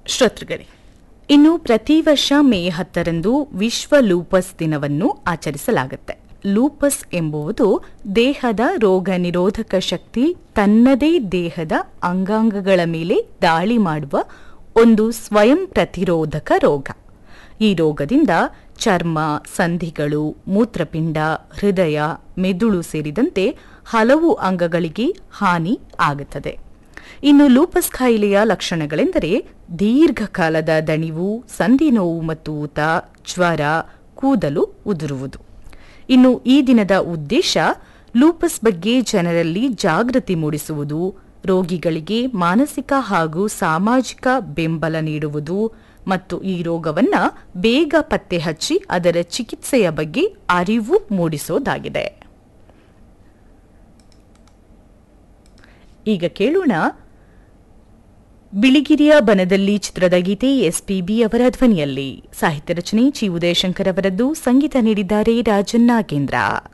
ಶ್ರೋತೃಗಳೇ ಇನ್ನು ಪ್ರತಿ ವರ್ಷ ಮೇ ಹತ್ತರಂದು ವಿಶ್ವ ಲೂಪಸ್ ದಿನವನ್ನು ಆಚರಿಸಲಾಗುತ್ತೆ ಲೂಪಸ್ ಎಂಬುದು ದೇಹದ ರೋಗ ನಿರೋಧಕ ಶಕ್ತಿ ತನ್ನದೇ ದೇಹದ ಅಂಗಾಂಗಗಳ ಮೇಲೆ ದಾಳಿ ಮಾಡುವ ಒಂದು ಸ್ವಯಂ ಪ್ರತಿರೋಧಕ ರೋಗ ಈ ರೋಗದಿಂದ ಚರ್ಮ ಸಂಧಿಗಳು ಮೂತ್ರಪಿಂಡ ಹೃದಯ ಮೆದುಳು ಸೇರಿದಂತೆ ಹಲವು ಅಂಗಗಳಿಗೆ ಹಾನಿ ಆಗುತ್ತದೆ ಇನ್ನು ಲೂಪಸ್ ಕಾಯಿಲೆಯ ಲಕ್ಷಣಗಳೆಂದರೆ ದೀರ್ಘಕಾಲದ ದಣಿವು ಸಂಧಿ ನೋವು ಮತ್ತು ಊತ ಜ್ವರ ಕೂದಲು ಉದುರುವುದು ಇನ್ನು ಈ ದಿನದ ಉದ್ದೇಶ ಲೂಪಸ್ ಬಗ್ಗೆ ಜನರಲ್ಲಿ ಜಾಗೃತಿ ಮೂಡಿಸುವುದು ರೋಗಿಗಳಿಗೆ ಮಾನಸಿಕ ಹಾಗೂ ಸಾಮಾಜಿಕ ಬೆಂಬಲ ನೀಡುವುದು ಮತ್ತು ಈ ರೋಗವನ್ನ ಬೇಗ ಪತ್ತೆ ಹಚ್ಚಿ ಅದರ ಚಿಕಿತ್ಸೆಯ ಬಗ್ಗೆ ಅರಿವು ಮೂಡಿಸೋದಾಗಿದೆ ಈಗ ಕೇಳೋಣ ಬಿಳಿಗಿರಿಯ ಬನದಲ್ಲಿ ಚಿತ್ರದ ಗೀತೆ ಎಸ್ಪಿಬಿ ಅವರ ಧ್ವನಿಯಲ್ಲಿ ಸಾಹಿತ್ಯ ರಚನೆ ಚಿ ಉದಯಶಂಕರ್ ಅವರದ್ದು ಸಂಗೀತ ನೀಡಿದ್ದಾರೆ ರಾಜನ್ ನಾಗೇಂದ್ರ